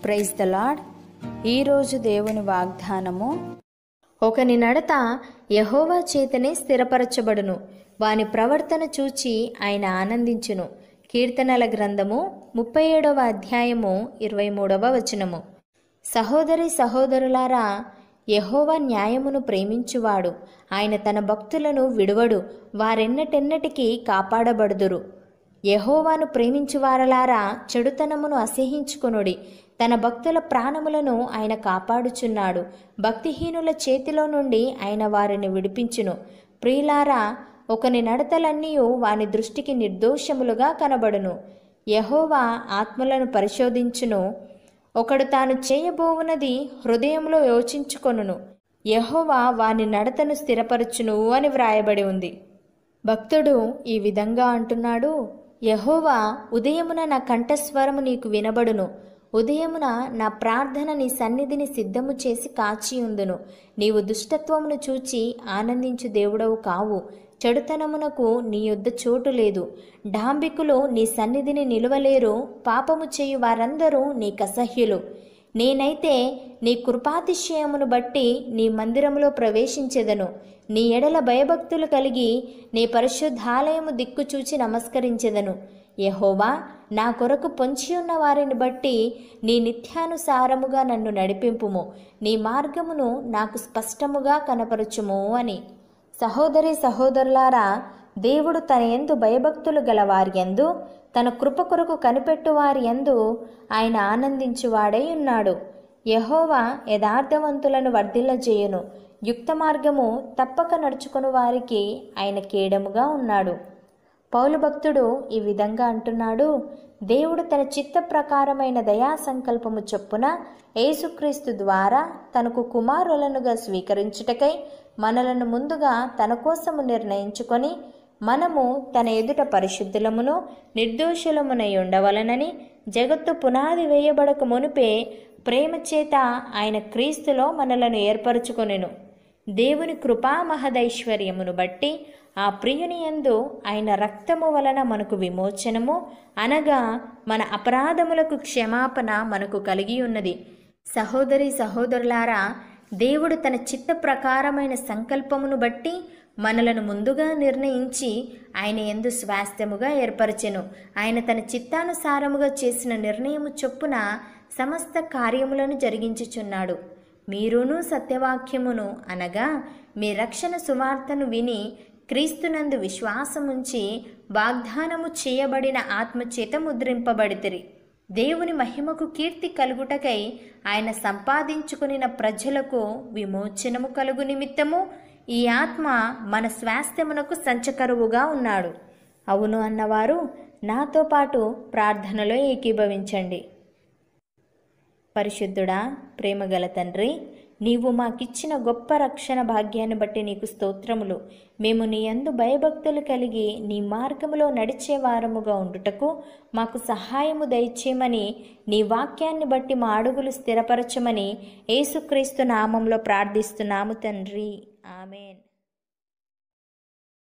praise the lord ఈరోజు దేవుని వాగ్దానము ఒకని నడత యహోవా చేతనే స్థిరపరచబడును వాని ప్రవర్తన చూచి ఆయన ఆనందించును కీర్తనల గ్రంథము ముప్పై ఏడవ అధ్యాయము ఇరవై మూడవ వచనము సహోదరి సహోదరులారా యహోవా న్యాయమును ప్రేమించువాడు ఆయన తన భక్తులను విడువడు వారెన్నటెన్నటికీ కాపాడబడుదురు యహోవాను ప్రేమించువారలారా చెడుతనమును అసహించుకొనుడి తన భక్తుల ప్రాణములను ఆయన కాపాడుచున్నాడు భక్తిహీనుల చేతిలో నుండి ఆయన వారిని విడిపించును ప్రియులారా ఒకని నడతలన్నీ వాని దృష్టికి నిర్దోషములుగా కనబడును యహోవా ఆత్మలను పరిశోధించును ఒకడు తాను చేయబోవునది హృదయంలో యోచించుకొనును యహోవా వాని నడతను స్థిరపరచును అని వ్రాయబడి ఉంది భక్తుడు ఈ విధంగా అంటున్నాడు యహోవా ఉదయమున నా కంఠస్వరము నీకు వినబడును ఉదయమున నా ప్రార్థన నీ సన్నిధిని సిద్ధము చేసి కాచి ఉందును నీవు దుష్టత్వమును చూచి ఆనందించు దేవుడవు కావు చెడుతనమునకు నీ యొద్ద చోటు లేదు డాంబికులు నీ సన్నిధిని నిలువలేరు పాపము చేయు వారందరూ నీకసహ్యులు నేనైతే నీ కృపాతిశయమును బట్టి నీ మందిరములో ప్రవేశించెదను నీ ఎడల భయభక్తులు కలిగి నీ పరిశుద్ధాలయము దిక్కు చూచి నమస్కరించెదను యహోవా నా కొరకు పొంచి ఉన్న వారిని బట్టి నీ నిత్యానుసారముగా నన్ను నడిపింపుము నీ మార్గమును నాకు స్పష్టముగా కనపరచుము అని సహోదరి సహోదరులారా దేవుడు తన ఎందు భయభక్తులు గల వారి యందు తన కృప కొరకు కనిపెట్టు వారి యందు ఆయన ఆనందించువాడై ఉన్నాడు యహోవా యథార్థవంతులను వర్ధిల్లజేయును యుక్త మార్గము తప్పక నడుచుకుని వారికి ఆయన కేడముగా ఉన్నాడు పౌలు భక్తుడు ఈ విధంగా అంటున్నాడు దేవుడు తన చిత్త ప్రకారమైన దయా సంకల్పము చొప్పున యేసుక్రీస్తు ద్వారా తనకు కుమారులనుగా స్వీకరించుటకై మనలను ముందుగా తన కోసము నిర్ణయించుకొని మనము తన ఎదుట పరిశుద్ధులమును నిర్దోషులమునై ఉండవలనని జగత్తు పునాది వేయబడక మునిపే ప్రేమ చేత ఆయన క్రీస్తులో మనలను ఏర్పరచుకొనెను దేవుని కృపా మహదైశ్వర్యమును బట్టి ఆ ప్రియుని యందు ఆయన రక్తము వలన మనకు విమోచనము అనగా మన అపరాధములకు క్షమాపణ మనకు కలిగి ఉన్నది సహోదరి సహోదరులారా దేవుడు తన చిత్త ప్రకారమైన సంకల్పమును బట్టి మనలను ముందుగా నిర్ణయించి ఆయన ఎందు స్వాస్థ్యముగా ఏర్పరచెను ఆయన తన చిత్తానుసారముగా చేసిన నిర్ణయము చొప్పున సమస్త కార్యములను జరిగించుచున్నాడు మీరును సత్యవాక్యమును అనగా మీ రక్షణ సువార్తను విని క్రీస్తునందు విశ్వాసముంచి వాగ్దానము చేయబడిన ఆత్మచేత ముద్రింపబడితిరి దేవుని మహిమకు కీర్తి కలుగుటకై ఆయన సంపాదించుకునిన ప్రజలకు విమోచనము కలుగు నిమిత్తము ఈ ఆత్మ మన స్వాస్థ్యమునకు సంచకరువుగా ఉన్నాడు అవును అన్నవారు నాతో పాటు ప్రార్థనలో ఏకీభవించండి పరిశుద్ధుడా ప్రేమగల తండ్రి నీవు మాకిచ్చిన గొప్ప రక్షణ భాగ్యాన్ని బట్టి నీకు స్తోత్రములు మేము నీ అందు భయభక్తులు కలిగి నీ మార్గములో నడిచే వారముగా ఉండుటకు మాకు సహాయము దయచేయమని నీ వాక్యాన్ని బట్టి మా అడుగులు స్థిరపరచమని యేసుక్రీస్తు నామంలో ప్రార్థిస్తున్నాము తండ్రి ఆమెన్